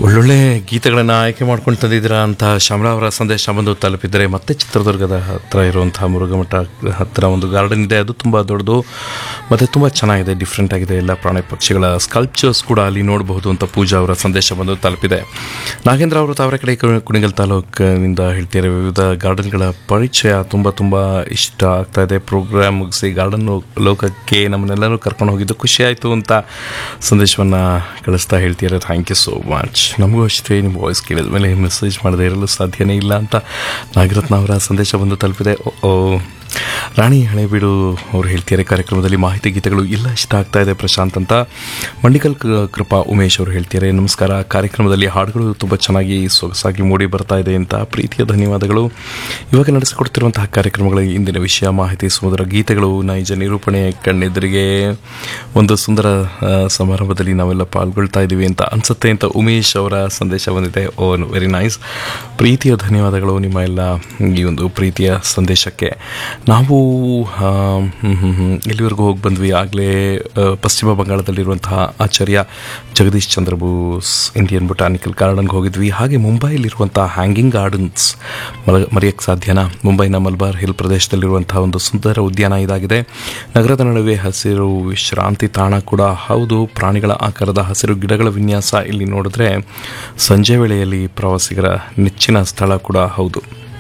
ಒಳ್ಳೊಳ್ಳೆ ಗೀತೆಗಳನ್ನು ಆಯ್ಕೆ ಮಾಡ್ಕೊಂಡು ತಂದಿದ್ದೀರಾ ಅಂತ ಶ್ಯಾಮಲಾ ಅವರ ಸಂದೇಶ ಬಂದು ತಲುಪಿದರೆ ಮತ್ತೆ ಚಿತ್ರದುರ್ಗದ ಹತ್ತಿರ ಇರುವಂತಹ ಮುರುಘಮಠ ಹತ್ತಿರ ಒಂದು ಗಾರ್ಡನ್ ಇದೆ ಅದು ತುಂಬ ದೊಡ್ಡದು ಮತ್ತು ತುಂಬ ಚೆನ್ನಾಗಿದೆ ಡಿಫ್ರೆಂಟ್ ಆಗಿದೆ ಎಲ್ಲ ಪ್ರಾಣಿ ಪಕ್ಷಿಗಳ ಸ್ಕಲ್ಪ್ಚರ್ಸ್ ಕೂಡ ಅಲ್ಲಿ ನೋಡಬಹುದು ಅಂತ ಪೂಜಾ ಅವರ ಸಂದೇಶ ಬಂದು ತಲುಪಿದೆ ನಾಗೇಂದ್ರ ಅವರು ತಾವರೆ ಕಡೆ ಕುಣಿಗಲ್ ತಾಲೂಕಿನಿಂದ ಹೇಳ್ತಿದ್ದಾರೆ ವಿವಿಧ ಗಾರ್ಡನ್ಗಳ ಪರಿಚಯ ತುಂಬ ತುಂಬ ಇಷ್ಟ ಆಗ್ತಾ ಇದೆ ಪ್ರೋಗ್ರಾಮ್ ಮುಗಿಸಿ ಗಾರ್ಡನ್ ಲೋಕಕ್ಕೆ ನಮ್ಮನ್ನೆಲ್ಲರೂ ಕರ್ಕೊಂಡು ಹೋಗಿದ್ದು ಖುಷಿ ಆಯಿತು ಅಂತ ಸಂದೇಶವನ್ನು ಕಳಿಸ್ತಾ ಹೇಳ್ತಿದ್ದಾರೆ ಥ್ಯಾಂಕ್ ಯು ಸೋ ಮಚ್ ನಮಗೂ ಅಷ್ಟೇ ನಿಮ್ಮ ವಾಯ್ಸ್ ಕೇಳಿದ ಮೇಲೆ ಮೆಸೇಜ್ ಮಾಡದೇ ಇರಲು ಸಾಧ್ಯನೇ ಇಲ್ಲ ಅಂತ ನಾಗರತ್ನ ಅವರ ಸಂದೇಶ ಬಂದು ತಲುಪಿದೆ ಓ ರಾಣಿ ಹಳೇಬೀಡು ಅವರು ಹೇಳ್ತಿದ್ದಾರೆ ಕಾರ್ಯಕ್ರಮದಲ್ಲಿ ಮಾಹಿತಿ ಗೀತೆಗಳು ಎಲ್ಲ ಇಷ್ಟ ಆಗ್ತಾ ಇದೆ ಪ್ರಶಾಂತ್ ಅಂತ ಮಂಡಿಕಲ್ ಕ- ಕೃಪಾ ಉಮೇಶ್ ಅವರು ಹೇಳ್ತಿದ್ದಾರೆ ನಮಸ್ಕಾರ ಕಾರ್ಯಕ್ರಮದಲ್ಲಿ ಹಾಡುಗಳು ತುಂಬ ಚೆನ್ನಾಗಿ ಸೊಗಸಾಗಿ ಮೂಡಿ ಬರ್ತಾ ಇದೆ ಅಂತ ಪ್ರೀತಿಯ ಧನ್ಯವಾದಗಳು ಇವಾಗ ನಡೆಸಿಕೊಡ್ತಿರುವಂತಹ ಕಾರ್ಯಕ್ರಮಗಳ ಇಂದಿನ ವಿಷಯ ಮಾಹಿತಿ ಸುಮಧುರ ಗೀತೆಗಳು ನೈಜ ನಿರೂಪಣೆ ಕಣ್ಣೆದುರಿಗೆ ಒಂದು ಸುಂದರ ಆ, ಸಮಾರಂಭದಲ್ಲಿ ನಾವೆಲ್ಲ ಪಾಲ್ಗೊಳ್ತಾ ಇದ್ದೀವಿ ಅಂತ ಅನ್ಸುತ್ತೆ ಅಂತ ಉಮೇಶ್ ಅವರ ಸಂದೇಶ ಬಂದಿದೆ ಓ ವೆರಿ ನೈಸ್ ಪ್ರೀತಿಯ ಧನ್ಯವಾದಗಳು ನಿಮ್ಮ ಎಲ್ಲ ಈ ಒಂದು ಪ್ರೀತಿಯ ಸಂದೇಶಕ್ಕೆ ನಾವು ಆ, ಹ್ಮ್, ಹ್ಮ್, ಹ್ಮ್, ಇಲ್ಲಿವರೆಗೂ ಹೋಗಿ ಬಂದ್ವಿ ಆಗಲೇ ಪಶ್ಚಿಮ ಬಂಗಾಳದಲ್ಲಿರುವಂತಹ ಆಚಾರ್ಯ ಜಗದೀಶ್ ಚಂದ್ರ ಬೋಸ್ ಇಂಡಿಯನ್ ಬೊಟಾನಿಕಲ್ ಗಾರ್ಡನ್ಗೆ ಹೋಗಿದ್ವಿ ಹಾಗೆ ಮುಂಬೈಲಿರುವಂತಹ ಹ್ಯಾಂಗಿಂಗ್ ಗಾರ್ಡನ್ಸ್ ಮರೆಯೋಕ್ಕೆ ಸಾಧ್ಯನಾ ಮುಂಬೈನ ಮಲ್ಬಾರ್ ಹಿಲ್ ಪ್ರದೇಶದಲ್ಲಿರುವಂತಹ ಒಂದು ಸುಂದರ ಉದ್ಯಾನ ಇದಾಗಿದೆ ನಗರದ ನಡುವೆ ಹಸಿರು ವಿಶ್ರಾಂತಿ ತಾಣ ಕೂಡ ಹೌದು ಪ್ರಾಣಿಗಳ ಆಕಾರದ ಹಸಿರು ಗಿಡಗಳ ವಿನ್ಯಾಸ ಇಲ್ಲಿ ನೋಡಿದ್ರೆ ಸಂಜೆ ವೇಳೆಯಲ್ಲಿ ಪ್ರವಾಸಿಗರ ನೆಚ್ಚಿನ ಸ್ಥಳ ಕೂಡ ಹೌದು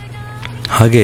ಹಾಗೆ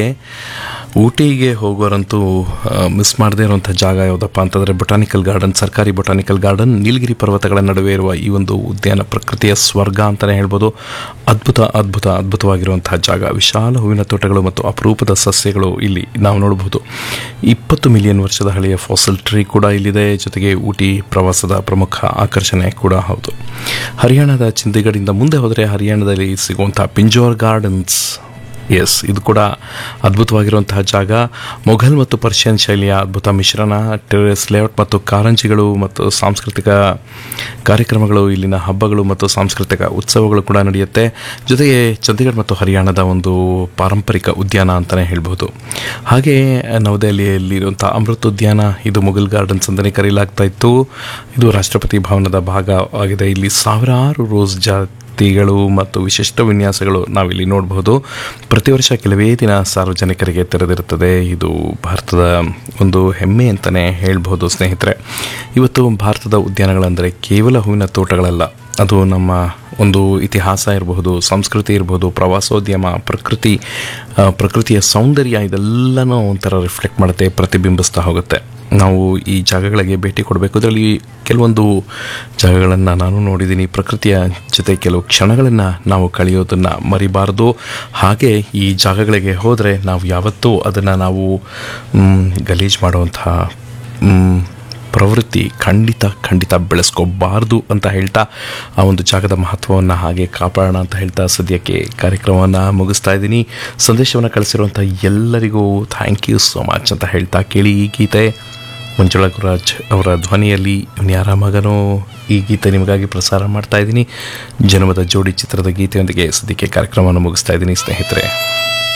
ಊಟಿಗೆ ಹೋಗೋರಂತೂ ಮಿಸ್ ಮಾಡದೇ ಇರುವಂಥ ಜಾಗ ಯಾವುದಪ್ಪ ಅಂತಂದರೆ ಬೊಟಾನಿಕಲ್ ಗಾರ್ಡನ್ ಸರ್ಕಾರಿ ಬೊಟಾನಿಕಲ್ ಗಾರ್ಡನ್ ನೀಲಗಿರಿ ಪರ್ವತಗಳ ನಡುವೆ ಇರುವ ಈ ಒಂದು ಉದ್ಯಾನ ಪ್ರಕೃತಿಯ ಸ್ವರ್ಗ ಅಂತಲೇ ಹೇಳ್ಬೋದು ಅದ್ಭುತ ಅದ್ಭುತ ಅದ್ಭುತವಾಗಿರುವಂತಹ ಜಾಗ ವಿಶಾಲ ಹೂವಿನ ತೋಟಗಳು ಮತ್ತು ಅಪರೂಪದ ಸಸ್ಯಗಳು ಇಲ್ಲಿ ನಾವು ನೋಡಬಹುದು ಇಪ್ಪತ್ತು ಮಿಲಿಯನ್ ವರ್ಷದ ಹಳೆಯ ಫಾಸಲ್ ಟ್ರೀ ಕೂಡ ಇಲ್ಲಿದೆ ಜೊತೆಗೆ ಊಟಿ ಪ್ರವಾಸದ ಪ್ರಮುಖ ಆಕರ್ಷಣೆ ಕೂಡ ಹೌದು ಹರಿಯಾಣದ ಚಂಡೀಗಢದಿಂದ ಮುಂದೆ ಹೋದರೆ ಹರಿಯಾಣದಲ್ಲಿ ಸಿಗುವಂತಹ ಪಿಂಜೋರ್ ಗಾರ್ಡನ್ಸ್ ಎಸ್ ಇದು ಕೂಡ ಅದ್ಭುತವಾಗಿರುವಂತಹ ಜಾಗ ಮೊಘಲ್ ಮತ್ತು ಪರ್ಷಿಯನ್ ಶೈಲಿಯ ಅದ್ಭುತ ಮಿಶ್ರಣ ಟೆರೆಸ್ ಲೇಔಟ್ ಮತ್ತು ಕಾರಂಜಿಗಳು ಮತ್ತು ಸಾಂಸ್ಕೃತಿಕ ಕಾರ್ಯಕ್ರಮಗಳು ಇಲ್ಲಿನ ಹಬ್ಬಗಳು ಮತ್ತು ಸಾಂಸ್ಕೃತಿಕ ಉತ್ಸವಗಳು ಕೂಡ ನಡೆಯುತ್ತೆ ಜೊತೆಗೆ ಚಂಡೀಗಢ ಮತ್ತು ಹರಿಯಾಣದ ಒಂದು ಪಾರಂಪರಿಕ ಉದ್ಯಾನ ಅಂತಲೇ ಹೇಳ್ಬೋದು ಹಾಗೆ ನವದೆಹಲಿಯಲ್ಲಿರುವಂಥ ಅಮೃತ್ ಉದ್ಯಾನ ಇದು ಮುಘಲ್ ಗಾರ್ಡನ್ಸ್ ಅಂತಲೇ ಕರೆಯಲಾಗ್ತಾ ಇತ್ತು ಇದು ರಾಷ್ಟ್ರಪತಿ ಭವನದ ಭಾಗ ಆಗಿದೆ ಇಲ್ಲಿ ಸಾವಿರಾರು ರೋಸ್ ಜಾತಿಗಳು ಮತ್ತು ವಿಶಿಷ್ಟ ವಿನ್ಯಾಸಗಳು ನಾವಿಲ್ಲಿ ನೋಡಬಹುದು ಪ್ರತಿ ವರ್ಷ ಕೆಲವೇ ದಿನ ಸಾರ್ವಜನಿಕರಿಗೆ ತೆರೆದಿರುತ್ತದೆ ಇದು ಭಾರತದ ಒಂದು ಹೆಮ್ಮೆ ಅಂತಲೇ ಹೇಳ್ಬೋದು ಸ್ನೇಹಿತರೆ ಇವತ್ತು ಭಾರತದ ಉದ್ಯಾನಗಳಂದರೆ ಕೇವಲ ಹೂವಿನ ತೋಟಗಳಲ್ಲ ಅದು ನಮ್ಮ ಒಂದು ಇತಿಹಾಸ ಇರಬಹುದು ಸಂಸ್ಕೃತಿ ಇರಬಹುದು ಪ್ರವಾಸೋದ್ಯಮ ಪ್ರಕೃತಿ ಆ, ಪ್ರಕೃತಿಯ ಸೌಂದರ್ಯ ಇದೆಲ್ಲನೂ ಒಂಥರ ರಿಫ್ಲೆಕ್ಟ್ ಮಾಡುತ್ತೆ ಪ್ರತಿಬಿಂಬಿಸ್ತಾ ಹೋಗುತ್ತೆ ನಾವು ಈ ಜಾಗಗಳಿಗೆ ಭೇಟಿ ಕೊಡಬೇಕು ಇದರಲ್ಲಿ ಕೆಲವೊಂದು ಜಾಗಗಳನ್ನು ನಾನು ನೋಡಿದ್ದೀನಿ ಪ್ರಕೃತಿಯ ಜೊತೆ ಕೆಲವು ಕ್ಷಣಗಳನ್ನು ನಾವು ಕಳೆಯೋದನ್ನು ಮರಿಬಾರ್ದು ಹಾಗೆ ಈ ಜಾಗಗಳಿಗೆ ಹೋದರೆ ನಾವು ಯಾವತ್ತೂ ಅದನ್ನು ನಾವು ಮ್, ಗಲೀಜು ಮಾಡುವಂತಹ ಮ್, ಪ್ರವೃತ್ತಿ ಖಂಡಿತ ಖಂಡಿತ ಬೆಳೆಸ್ಕೋಬಾರ್ದು ಅಂತ ಹೇಳ್ತಾ ಆ ಒಂದು ಜಾಗದ ಮಹತ್ವವನ್ನು ಹಾಗೆ ಕಾಪಾಡೋಣ ಅಂತ ಹೇಳ್ತಾ ಸದ್ಯಕ್ಕೆ ಕಾರ್ಯಕ್ರಮವನ್ನು ಮುಗಿಸ್ತಾ ಇದ್ದೀನಿ ಸಂದೇಶವನ್ನು ಕಳಿಸಿರುವಂಥ ಎಲ್ಲರಿಗೂ ಥ್ಯಾಂಕ್ ಯು ಸೋ ಮಚ್ ಅಂತ ಹೇಳ್ತಾ ಕೇಳಿ ಈ ಗೀತೆ ಮಂಜುಳಾ ಗುರಾಜ್ ಅವರ ಧ್ವನಿಯಲ್ಲಿ ಇನ್ಯಾರ ಮಗನೋ ಈ ಗೀತೆ ನಿಮಗಾಗಿ ಪ್ರಸಾರ ಮಾಡ್ತಾ ಇದ್ದೀನಿ ಜನ್ಮದ ಜೋಡಿ ಚಿತ್ರದ ಗೀತೆಯೊಂದಿಗೆ ಸದ್ಯಕ್ಕೆ ಕಾರ್ಯಕ್ರಮವನ್ನು ಮುಗಿಸ್ತಾ ಇದ್ದೀನಿ ಸ್ನೇಹಿತರೆ